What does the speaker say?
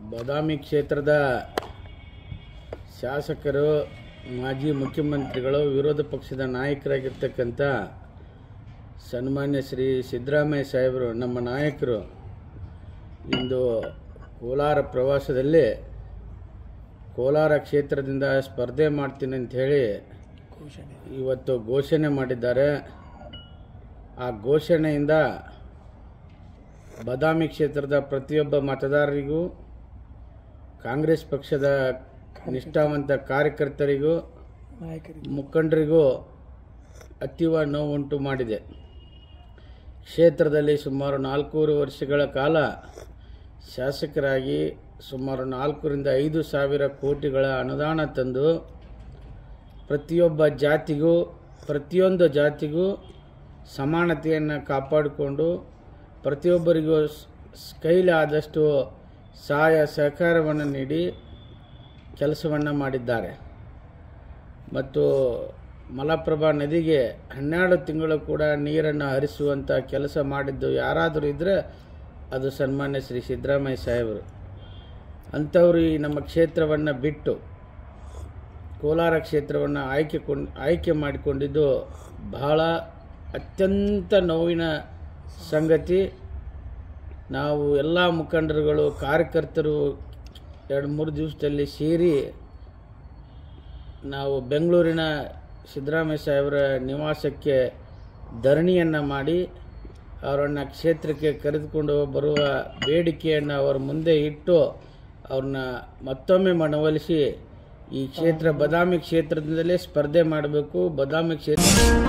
ಬಾದಾಮಿ ಕ್ಷೇತ್ರದ ಶಾಸಕರು ಮಾಜಿ ಮುಖ್ಯಮಂತ್ರಿಗಳು ವಿರೋಧ ಪಕ್ಷದ ನಾಯಕರಾಗಿರ್ತಕ್ಕಂಥ ಸನ್ಮಾನ್ಯ ಶ್ರೀ ಸಿದ್ದರಾಮಯ್ಯ ಸಾಹೇಬರು ನಮ್ಮ ನಾಯಕರು ಇಂದು ಕೋಲಾರ ಪ್ರವಾಸದಲ್ಲಿ ಕೋಲಾರ ಕ್ಷೇತ್ರದಿಂದ ಸ್ಪರ್ಧೆ ಮಾಡ್ತೀನಿ ಅಂತ ಹೇಳಿ ಇವತ್ತು ಘೋಷಣೆ ಮಾಡಿದ್ದಾರೆ ಆ ಘೋಷಣೆಯಿಂದ ಬಾದಾಮಿ ಕ್ಷೇತ್ರದ ಪ್ರತಿಯೊಬ್ಬ ಮತದಾರರಿಗೂ ಕಾಂಗ್ರೆಸ್ ಪಕ್ಷದ ನಿಷ್ಠಾವಂತ ಕಾರ್ಯಕರ್ತರಿಗೂ ಮುಖಂಡರಿಗೂ ಅತೀವ ನೋವುಂಟು ಮಾಡಿದೆ ಕ್ಷೇತ್ರದಲ್ಲಿ ಸುಮಾರು ನಾಲ್ಕೂರು ವರ್ಷಗಳ ಕಾಲ ಶಾಸಕರಾಗಿ ಸುಮಾರು ನಾಲ್ಕರಿಂದ ಐದು ಸಾವಿರ ಕೋಟಿಗಳ ಅನುದಾನ ತಂದು ಪ್ರತಿಯೊಬ್ಬ ಜಾತಿಗೂ ಪ್ರತಿಯೊಂದು ಜಾತಿಗೂ ಸಮಾನತೆಯನ್ನು ಕಾಪಾಡಿಕೊಂಡು ಪ್ರತಿಯೊಬ್ಬರಿಗೂ ಸ್- ಸ್- ಕೈಲಾದಷ್ಟು ಸಹಾಯ ಸಹಕಾರವನ್ನು ನೀಡಿ ಕೆಲಸವನ್ನು ಮಾಡಿದ್ದಾರೆ ಮತ್ತು ಮಲಪ್ರಭಾ ನದಿಗೆ ಹನ್ನೆರಡು ತಿಂಗಳು ಕೂಡ ನೀರನ್ನು ಹರಿಸುವಂಥ ಕೆಲಸ ಮಾಡಿದ್ದು ಯಾರಾದರೂ ಇದ್ದರೆ ಅದು ಸನ್ಮಾನ್ಯ ಶ್ರೀ ಸಿದ್ದರಾಮಯ್ಯ ಸಾಹೇಬರು ಅಂಥವರು ಈ ನಮ್ಮ ಕ್ಷೇತ್ರವನ್ನು ಬಿಟ್ಟು ಕೋಲಾರ ಕ್ಷೇತ್ರವನ್ನು ಆಯ್ಕೆ ಕೊಂಡು ಆಯ್ಕೆ ಮಾಡಿಕೊಂಡಿದ್ದು ಬಹಳ ಅತ್ಯಂತ ನೋವಿನ ಸಂಗತಿ ನಾವು ಎಲ್ಲ ಮುಖಂಡರುಗಳು ಕಾರ್ಯಕರ್ತರು ಎರಡು ಮೂರು ದಿವಸದಲ್ಲಿ ಸೇರಿ ನಾವು ಬೆಂಗಳೂರಿನ ಸಿದ್ದರಾಮಯ್ಯ ಸಾಹೇಬರ ನಿವಾಸಕ್ಕೆ ಧರಣಿಯನ್ನು ಮಾಡಿ ಅವರನ್ನು ಕ್ಷೇತ್ರಕ್ಕೆ ಕರೆದುಕೊಂಡು ಬರುವ ಬೇಡಿಕೆಯನ್ನು ಅವರ ಮುಂದೆ ಇಟ್ಟು ಅವ್ರನ್ನ ಮತ್ತೊಮ್ಮೆ ಮನವೊಲಿಸಿ ಈ ಕ್ಷೇತ್ರ ಬದಾಮಿ ಕ್ಷೇತ್ರದಿಂದಲೇ ಸ್ಪರ್ಧೆ ಮಾಡಬೇಕು ಬದಾಮಿ ಕ್ಷೇತ್ರ